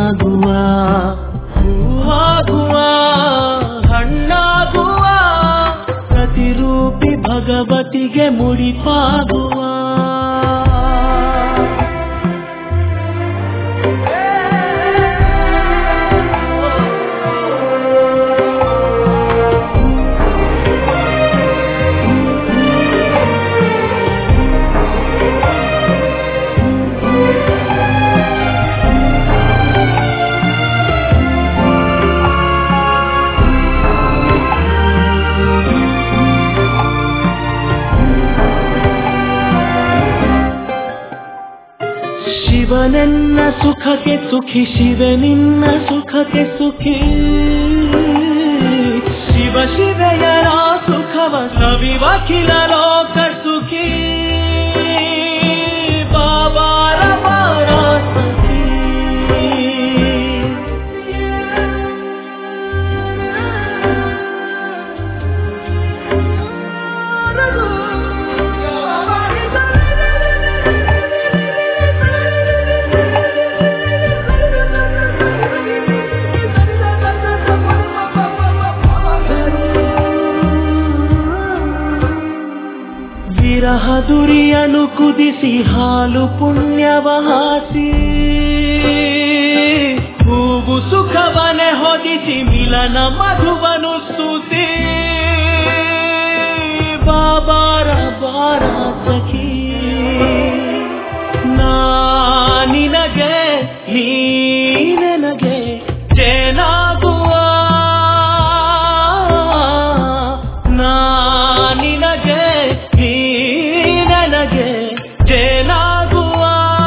ನೀನಾಗುವ ಹೂವಾಗುವ ಹಣ್ಣಾಗುವ ಪ್ರತಿರೂಪಿ ಭಗವತಿಗೆ ಮುಡಿಪಾಗುವ ಶಿವನೆನ್ನ ಸುಖಕ್ಕೆ ಸುಖಿ ಶಿವನಿನ್ನ ಸುಖಕ್ಕೆ ಸುಖಿ ಶಿವ ಶಿವೆಯರ ಸುಖವ ಸವಿವಕಿಲ ಲೋಕ ಸುಖಿ ಬಾಬಾರ ಬಾರ ಸಖಿ ವಿರಹ ದುರಿಯನು ಕುದಿಸಿ ಹಾಲು ಪುಣ್ಯವ ಹಾಸಿ ಹೂವು ಸುಖವನೆ ಹೊದಿಸಿ ಮಿಲನ ಮಧುವನು ಸ್ತುತಿ ಬಾಬಾರ ಬಾರ ಸಖಿ ನಾ ನಿನಗೆ ನೀ ನನಗೆ ಜೇನಾಗುವ ನಾ ನಿನಗೆ ನೀ ನನಗೆ ಜೇನಾಗುವ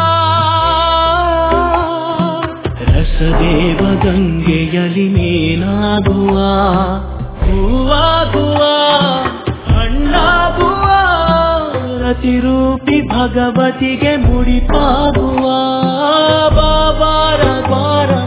ರಸದೇವ ಗಂಗೆಯಲಿ ಮೇನಾಗುವ ಹೂವಾಗುವ ಹಣ್ಣಾಗುವ ರತಿರೂಪಿ ಭಗವತಿಗೆ ಮುಡಿಪಾಗುವ ಬಾಬಾರ ಬಾರ